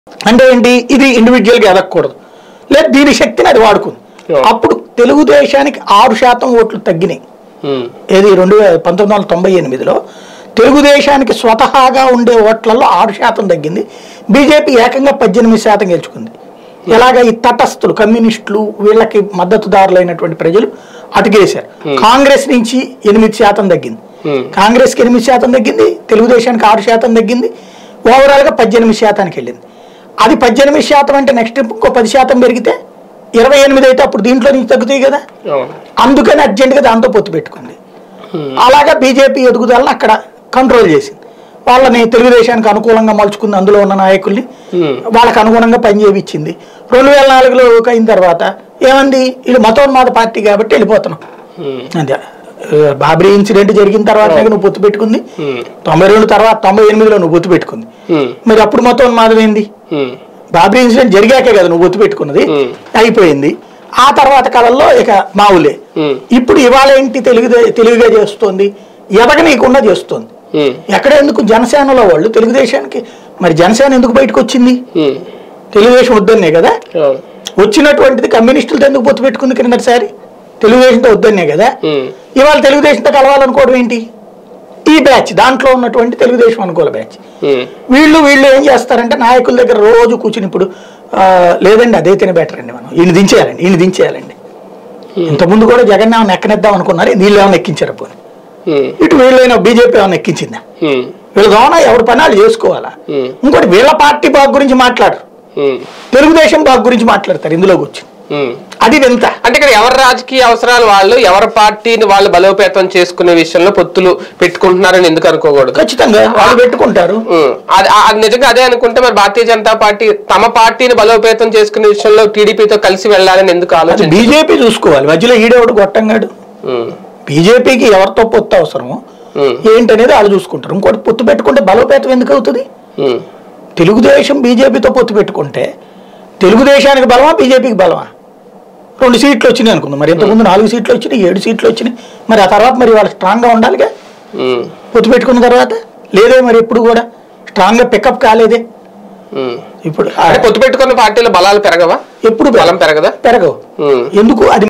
అంటే ఏంటి ఇది ఇండివిజువల్గా ఎదగకూడదు లేదు దీని శక్తిని అది వాడుకుంది Yeah. అప్పుడు తెలుగుదేశానికి ఆరు శాతం ఓట్లు తగ్గినాయి ఉమ్, ఏది రెండు వేల పంతొమ్మిది వందల తొంభై ఎనిమిదిలో తెలుగుదేశానికి స్వతహాగా ఉండే ఓట్లలో ఆరు శాతం తగ్గింది బీజేపీ ఏకంగా పద్దెనిమిది శాతం గెలుచుకుంది ఎలాగ ఈ తటస్థులు కమ్యూనిస్టులు వీళ్ళకి మద్దతుదారులైనటువంటి ప్రజలు అటుగేశారు కాంగ్రెస్ నుంచి ఎనిమిది శాతం తగ్గింది Hmm. కాంగ్రెస్కి ఎనిమిది శాతం తగ్గింది తెలుగుదేశానికి ఆరు శాతం తగ్గింది ఓవరాల్గా పద్దెనిమిది శాతానికి వెళ్ళింది అది పద్దెనిమిది శాతం అంటే నెక్స్ట్ ఇంకో పది శాతం పెరిగితే ఇరవై ఎనిమిది అయితే అప్పుడు దీంట్లో నుంచి తగ్గుతాయి కదా అవును అందుకని అర్జెంటుగా దాంతో పొత్తు పెట్టుకుంది అలాగా బీజేపీ ఎదుగుదలను అక్కడ కంట్రోల్ చేసింది వాళ్ళని తెలుగుదేశానికి అనుకూలంగా మలుచుకుంది అందులో ఉన్న నాయకుల్ని Hmm. వాళ్ళకి అనుగుణంగా పనిచేయించింది రెండు వేల నాలుగులో అయిన తర్వాత ఏమంది ఇది మతోన్మాద పార్టీ కాబట్టి వెళ్ళిపోతున్నాం ఉమ్, అంతే ఆ, బాబ్రీ ఇన్సిడెంట్ జరిగిన తర్వాత నువ్వు పొత్తు పెట్టుకుంది ఉమ్, తొంభై రెండు తర్వాత తొంభై ఎనిమిదిలో నువ్వు పొత్తు పెట్టుకుంది ఉమ్, మరి అప్పుడు మతోన్మాదం ఏంది ఉమ్, బాబ్రీ ఇన్సిడెంట్ జరిగాకే కదా నువ్వు ఒత్తు పెట్టుకున్నది Hmm. అయిపోయింది ఆ తర్వాత కాలంలో ఇక మావులే Hmm. ఇప్పుడు ఇవాళ ఏంటి తెలుగు తెలుగుగా చేస్తోంది ఎదగనీయకుండా చేస్తోంది ఉమ్, ఎక్కడ ఎందుకు జనసేనలో వాళ్ళు తెలుగుదేశానికి మరి జనసేన ఎందుకు బయటకు వచ్చింది ఉమ్, తెలుగుదేశం వద్దనే కదా అవును వచ్చినటువంటిది కమ్యూనిస్టులతో ఎందుకు పొత్తు పెట్టుకుంది క్రిందటిసారి తెలుగుదేశంతో వద్దనే కదా ఉమ్, ఇవాళ తెలుగుదేశంతో కలవాలనుకోవడం ఏంటి ఈ బ్యాచ్ దాంట్లో ఉన్నటువంటి తెలుగుదేశం అనుకూల బ్యాచ్ ఉమ్, వీళ్ళు వీళ్ళు ఏం చేస్తారంటే నాయకుల దగ్గర రోజు కూర్చుని ఇప్పుడు ఆ, లేదండి అదైతేనే బెటర్ అండి మనం ఈయన దించేయాలండి ఈయన దించేయాలండి ఇంతకుముందు కూడా జగన్ ఏమైనా ఎక్కనిద్దాం అనుకున్నారు వీళ్ళు ఏమైనా ఎక్కించారు పోనీ ఉమ్, ఇటు వీళ్ళైనా బీజేపీ ఏమైనా ఎక్కించిందా ఉమ్, వీళ్ళ దోన ఎవరి పనాలు చేసుకోవాలా Hmm. ఇంకోటి వీళ్ళ పార్టీ బాగు గురించి మాట్లాడరు ఉమ్, తెలుగుదేశం బాగు గురించి మాట్లాడతారు ఇందులో కూర్చుని ఉమ్. అది వింత అంటే ఇక్కడ ఎవరి రాజకీయ అవసరాలు వాళ్ళు ఎవరి పార్టీని వాళ్ళు బలోపేతం చేసుకునే విషయంలో పొత్తులు పెట్టుకుంటున్నారని ఎందుకు అనుకోకూడదు ఖచ్చితంగా వాళ్ళు పెట్టుకుంటారు ఉమ్, అది ఆ- అది నిజంగా అదే అనుకుంటే మరి భారతీయ జనతా పార్టీ తమ పార్టీని బలోపేతం చేసుకునే విషయంలో టీడీపీతో కలిసి వెళ్ళాలని ఎందుకు అది ఆలోచించారు బీజేపీ చూసుకోవాలి మధ్యలో ఈడేవాడు గొట్టంగాడు ఉమ్, బీజేపీకి ఎవరితో పొత్తు అవసరమో ఉమ్, ఏంటనేది వాళ్ళు చూసుకుంటారు ఇంకోటి పొత్తు పెట్టుకుంటే బలోపేతం ఎందుకు అవుతుంది ఉమ్, తెలుగుదేశం బీజేపీతో పొత్తు పెట్టుకుంటే తెలుగుదేశానికి బలమా బీజేపీకి బలమా రెండు సీట్లు వచ్చినాయి అనుకుందాం మరి ఇంతకుముందు నాలుగు సీట్లు వచ్చినాయి ఏడు సీట్లు వచ్చినాయి మరి ఆ తర్వాత మరి వాళ్ళు స్ట్రాంగ్గా ఉండాలిగా ఉమ్, పొత్తు పెట్టుకున్న తర్వాత లేదే మరి ఎప్పుడు కూడా స్ట్రాంగ్గా పికప్ కాలేదే ఉమ్. ఇప్పుడు అంటే పొత్తు పెట్టుకున్న పార్టీల బలాలు పెరగవా ఎప్పుడు బలం పెరగదా పెరగవు ఉమ్, ఎందుకు అది